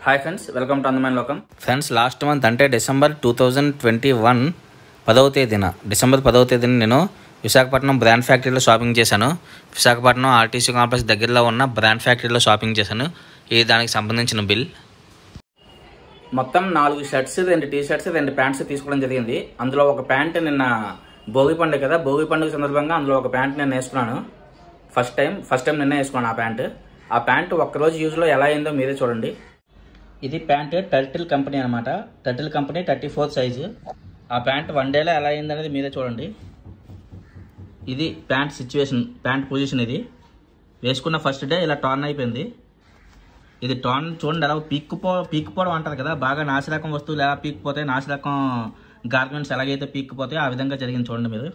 Hi friends welcome to అందమైన లోకం friends last month అంటే December two thousand twenty one పదవ తేదీన డిసెంబర్ పదవ తేదీన నేను విశాఖపట్నం బ్రాండ్ ఫ్యాక్టరీలో షాపింగ్ చేశాను విశాఖపట్నం ఆర్టీసీ కాంప్లెక్స్ దగ్గరలో ఉన్న బ్రాండ్ ఫ్యాక్టరీలో షాపింగ్ చేశాను ఇది దానికి సంబంధించిన బిల్ మొత్తం నాలుగు షర్ట్స్ రెండు టీ షర్ట్స్ రెండు ప్యాంట్స్ తీసుకోవడం జరిగింది అందులో ఒక ప్యాంట్ నిన్న భోగి పండుగ కదా భోగి పండుగ సందర్భంగా అందులో ఒక ప్యాంట్ నేను వేసుకున్నాను ఫస్ట్ టైం ఫస్ట్ టైం నిన్నే వేసుకున్నాను ఆ ప్యాంట్ ఆ ప్యాంట్ ఒక్కరోజు యూజ్లో ఎలా అయిందో మీరే చూడండి ఇది ప్యాంట్ టర్టిల్ కంపెనీ అనమాట turtle company thirty four size ఆ ప్యాంట్ వన్ డేలో ఎలా అయింది అనేది మీరే చూడండి ఇది ప్యాంట్ సిచ్యువేషన్ ప్యాంట్ పొజిషన్ ఇది వేసుకున్న ఫస్ట్ డే ఇలా టార్న్ అయిపోయింది ఇది టార్న్ చూడండి ఎలా పీక్కుపో పీక్కుపోవడం అంటారు కదా బాగా నాసిరకం వస్తువులు ఎలా పీక్కుపోతాయి నాసిరకం గార్మెంట్స్ ఎలాగైతే పీక్కుపోతాయో ఆ విధంగా జరిగింది చూడండి మీరు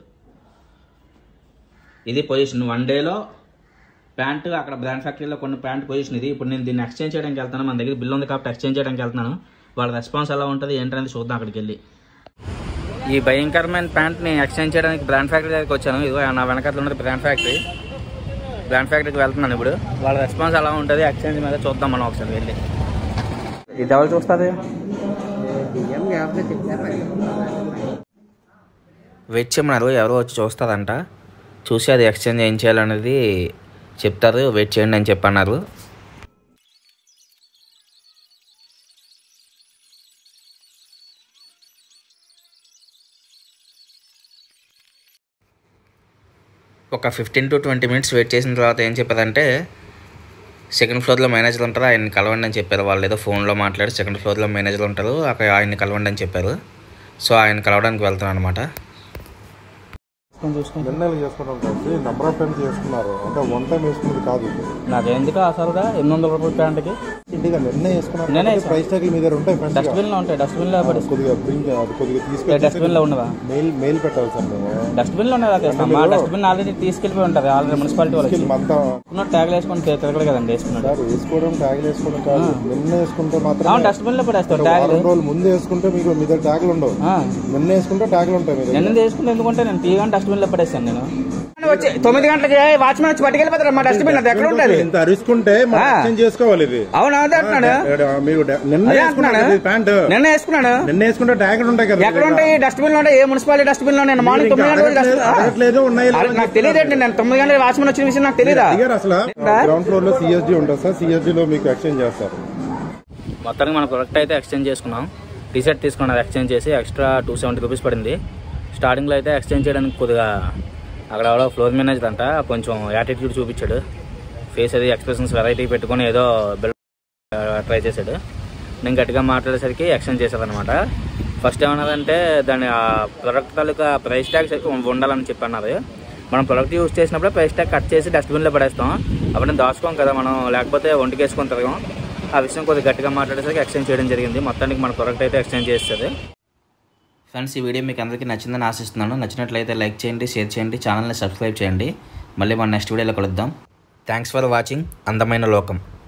ఇది పొజిషన్ వన్ డేలో ప్యాంట్ అక్కడ బ్రాండ్ ఫ్యాక్టరీలో కొన్ని ప్యాంట్ పొజిషన్ ఇది ఇప్పుడు నేను దీన్ని ఎక్స్చేంజ్ చేయడానికి వెళ్తాను మన దగ్గర బిల్ ఉంది కాబట్టి ఎక్స్చేంజ్ చేయడానికి వెళ్తున్నాను వాళ్ళ రెస్పాన్స్ ఎలా ఉంటుంది ఏంటనేది చూద్దాం అక్కడికి వెళ్ళి ఈ భయంకరమైన ప్యాంట్ని ఎక్స్చేంజ్ చేయడానికి బ్రాండ్ ఫ్యాక్టరీ దగ్గరికి వచ్చాను ఇదిగో నా వెనకాల ఉన్నది బ్రాండ్ ఫ్యాక్టరీ బ్రాండ్ ఫ్యాక్టరీకి వెళ్తున్నాను ఇప్పుడు వాళ్ళ రెస్పాన్స్ ఎలా ఉంటుంది ఎక్స్చేంజ్ మీద చూద్దాం మనం ఒకసారి వెళ్ళి ఇది ఎవరు చూస్తుంది వెయిట్ చేయమన్నారు ఎవరో వచ్చి చూస్తారంట చూసి అది ఎక్స్చేంజ్ ఏం చేయాలనేది చెప్తారు వెయిట్ చేయండి అని చెప్పన్నారు ఒక fifteen to twenty minutes wait చేసిన తర్వాత ఏం చెప్పారంటే సెకండ్ ఫ్లోర్లో మేనేజర్ ఉంటారు ఆయన్ని కలవండి అని చెప్పారు వాళ్ళు ఏదో ఫోన్లో మాట్లాడి సెకండ్ ఫ్లోర్లో మేనేజర్ ఉంటారు అక్కడ ఆయన్ని కలవండి అని చెప్పారు సో ఆయన కలవడానికి వెళ్తున్నాను అనమాట నిర్ణయాలు చేసుకోవడం కలిసి నెంబర్ ఆఫ్ టైమ్స్ చేసుకున్నారు అంటే వన్ టైం వేసుకున్నది కాదు ఇది నాకు ఎందుకు అసలుగా ఎనిమిది వందల రూపాయల ప్యాంట్కి ఇంటిగా నిర్ణయం చేసుకున్నారు నేనే కాబట్టి ప్రైస్ ట్యాగ్ మీ దగ్గర ఉంటాయి ఫ్రెండ్స్ డస్ట్బిన్లో ఉంటాయి డస్ట్బిన్లో పడి కొద్దిగా బ్రింగ్ అది కొద్దిగా తీసుకెళ్ళి డస్ట్బిన్లో ఉన్నదా మెయిల్ మెయిల్ పెట్టాలి సార్ మేము డస్ట్బిన్లో ఉన్నదా తెస్తాం మా డస్ట్బిన్ ఆల్రెడీ తీసుకెళ్ళిపోయి ఉంటుంది ఆల్రెడీ మున్సిపాలిటీ వాళ్ళకి తీసుకెళ్ళి అంతా ఉన్న ట్యాగ్ వేసుకొని తిరగడు కదండి వేసుకున్నాడు సార్ వేసుకోవడం ట్యాగ్లు వేసుకోవడం కాదు నిన్న వేసుకుంటే మాత్రం అవును డస్ట్బిన్లో పడేస్తావు ట్యాగ్ వారం రోజులు ముందు వేసుకుంటే మీకు మీ దగ్గర ట్యాగ్లు ఉండవు నిన్న వేసుకుంటే ట్యాగ్లు ఉంటాయి మీ దగ్గర నిన్న తీసుకుంటే ఎందుకంటే నేను టీ గంట డస్ట్బిన్లో పడేస్తాను నేను వచ్చి తొమ్మిది గంటలకి వాచ్మెన్ వచ్చి పట్టుకెళ్ళిపోతారు మా డస్ట్బిన్ అది ఎక్కడ ఉంటుంది ఇంత అరుచుకుంటే మనం ఆ. ఎక్స్చేంజ్ చేసుకోవాలి ఇది అవును అదే అంటున్నాడు ఏడ- మీరు డ- నిన్న అదే వేసుకున్నారు అంటున్నాడు. కదా ఈ ప్యాంట్ నిన్న వేసుకున్నాడు నిన్న వేసుకుంటే ట్యాగ్లు ఉంటాయి కదా ఎక్కడ ఉంటాయి డస్ట్బిన్ లో ఉంటాయి ఏ మున్సిపాలిటీ డస్ట్బిన్ లో నేను మార్నింగ్ తొమ్మిది గంటల డస్ట్బిన్ అడగట్లేదు ఉన్నాయి అరే, నాకు తెలియదు నేను తొమ్మిది గంటల వాచ్మెన్ వచ్చిన విషయం నాకు తెలియదా అడిగారు అసలు గ్రౌండ్ ఫ్లోర్ లో సిఎస్డి ఉంటుంది సార్ సిఎస్డి లో మీకు ఎక్స్చేంజ్ చేస్తారు మొత్తానికి మన ప్రొడక్ట్ అయితే ఎక్స్చేంజ్ చేసుకున్నాం టీ షర్ట్ తీసుకున్నది ఎక్స్చేంజ్ చేసి ఎక్స్ట్రా టూ సెవెంటీ రూపీస్ పడింది స్టార్టింగ్లో అయితే ఎక్స్చేంజ్ చేయడానికి కొద్దిగా అక్కడ ఎవడో ఫ్లోర్ మేనేజర్ అంట కొంచెం యాటిట్యూడ్ చూపించాడు ఫేస్ అది ఎక్స్ప్రెషన్స్ వెరైటీ పెట్టుకొని ఏదో బిల్ ట్రై చేశాడు నేను గట్టిగా మాట్లాడేసరికి ఎక్స్చేంజ్ చేశారనమాట ఫస్ట్ ఏమన్నదంటే దాని ఆ ప్రొడక్ట్ తాలూకా ప్రైస్ ట్యాగ్స్ ఉండాలని చెప్పి అన్నది మనం ప్రొడక్ట్ యూస్ చేసినప్పుడు ప్రైస్ ట్యాగ్ కట్ చేసి డస్ట్బిన్లో పడేస్తాం అప్పుడు దాచుకోం కదా మనం లేకపోతే ఒంటికి వేసుకొని తిరగం ఆ విషయం కొద్దిగా గట్టిగా మాట్లాడేసరికి ఎక్స్చేంజ్ చేయడం జరిగింది మొత్తానికి మన ప్రొడక్ట్ అయితే ఎక్స్చేంజ్ చేస్తుంది ఫ్రెండ్స్ ఈ వీడియో మీకు అందరికీ నచ్చిందని ఆశిస్తున్నాను నచ్చినట్లయితే లైక్ చేయండి షేర్ చేయండి ఛానల్ని సబ్స్క్రైబ్ చేయండి మళ్ళీ మన నెక్స్ట్ వీడియోలో కలుద్దాం థ్యాంక్స్ ఫర్ వాచింగ్ అందమైన లోకం